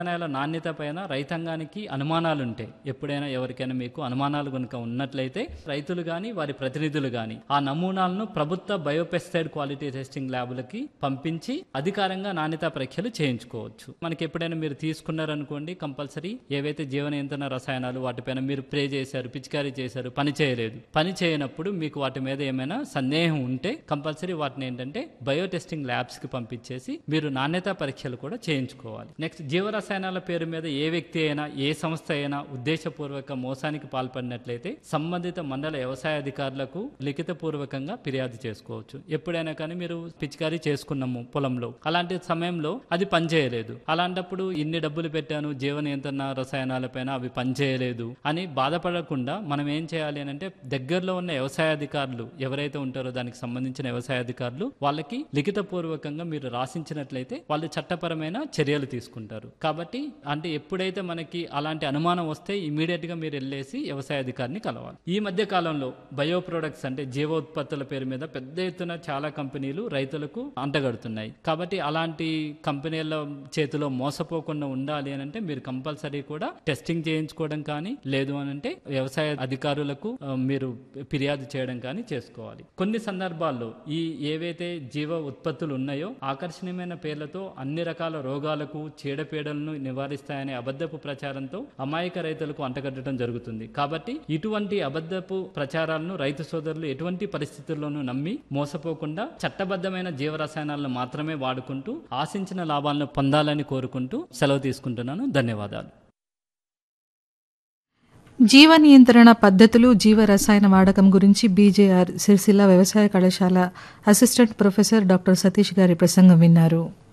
రసాయనాల నాణ్యత పైన రైతాంగానికి అనుమానాలు ఉంటాయి ఎప్పుడైనా ఎవరికైనా మీకు అనుమానాలు కనుక ఉన్నట్లయితే రైతులు కానీ వారి ప్రతినిధులు కానీ ఆ నమూనాలను ప్రభుత్వ బయోపెస్టైడ్ క్వాలిటీ టెస్టింగ్ ల్యాబులకి పంపించి అధికారంగా నాణ్యత పరీక్షలు చేయించుకోవచ్చు మనకి ఎప్పుడైనా మీరు తీసుకున్నారనుకోండి కంపల్సరీ ఏవైతే జీవ నియంత్రణ రసాయనాలు వాటిపైన మీరు ప్రే చేశారు పిచికారీ చేశారు పని చేయలేదు పని చేయనప్పుడు మీకు వాటి మీద ఏమైనా సందేహం ఉంటే కంపల్సరీ వాటిని ఏంటంటే బయో టెస్టింగ్ ల్యాబ్స్ కి పంపించేసి మీరు నాణ్యత పరీక్షలు కూడా చేయించుకోవాలి నెక్స్ట్ జీవరసాయనాల పేరు మీద ఏ వ్యక్తి అయినా ఏ సంస్థ అయినా ఉద్దేశపూర్వక మోసానికి పాల్పడినట్లయితే సంబంధిత మండల వ్యవసాయ అధికారులకు లిఖిత పూర్వకంగా ఫిర్యాదు చేసుకోవచ్చు ఎప్పుడైనా కానీ మీరు పిచికారీ చేసుకున్నాము పొలంలో అలాంటి సమయంలో అది పనిచేయలేదు అలాంటప్పుడు ఇన్ని డబ్బులు పెట్టాను జీవ నియంత్రణ రసాయనాలపైన అవి పనిచేయలేదు అని బాధపడకుండా మనం ఏం చేయాలి అని అంటే దగ్గరలో ఉన్న వ్యవసాయ అధికారులు ఎవరైతే ఉంటారో దానికి సంబంధించిన వ్యవసాయ అధికారులు వాళ్ళకి లిఖిత పూర్వకంగా మీరు రాసించినట్లయితే వాళ్ళు చట్టపరమైన చర్యలు తీసుకుంటారు కాబట్టి అంటే ఎప్పుడైతే మనకి అలాంటి అనుమానం వస్తే ఇమీడియట్ గా మీరు వెళ్ళేసి వ్యవసాయ అధికారిని కలవాలి ఈ మధ్య కాలంలో బయో ప్రొడక్ట్స్ అంటే జీవ ఉత్పత్తుల పేరు మీద పెద్ద ఎత్తున చాలా కంపెనీలు రైతులకు అంటగడుతున్నాయి కాబట్టి అలాంటి కంపెనీల చేతిలో మోసపోకుండా ఉండాలి అని అంటే మీరు కంపల్సరీ కూడా టెస్టింగ్ చేయించుకోవడం కానీ లేదు అని అంటే వ్యవసాయ అధికారులకు ఆ, మీరు ఫిర్యాదు చేయడం కానీ చేసుకోవాలి కొన్ని సందర్భాల్లో ఈ ఏవైతే జీవ ఉత్పత్తులు ఉన్నాయో ఆకర్షణీయమైన పేర్లతో అన్ని రకాల రోగాలకు చీడపీడలను నివారిస్తాయనే అబద్ధపు ప్రచారంతో అమాయక రైతులకు అంటగట్టడం జరుగుతుంది కాబట్టి ఇటువంటి అబద్ధపు ప్రచారాలను రైతు సోదరులు ఎటువంటి పరిస్థితుల్లోనూ నమ్మి మోసపోకుండా చట్టబద్ధమైన జీవరసాయనాలను మాత్రమే వాడుకుంటూ ఆశించిన లాభాలను పొందాలని కోరుకుంటూ సెలవు తీసుకుంటున్నాను ధన్యవాదాలు జీవ నియంత్రణ పద్ధతులు జీవ రసాయన వాడకం గురించి బీజేఆర్ సిరిసిల్ల వ్యవసాయ కళాశాల అసిస్టెంట్ ప్రొఫెసర్ డాక్టర్ సతీష్ గారి ప్రసంగం విన్నారు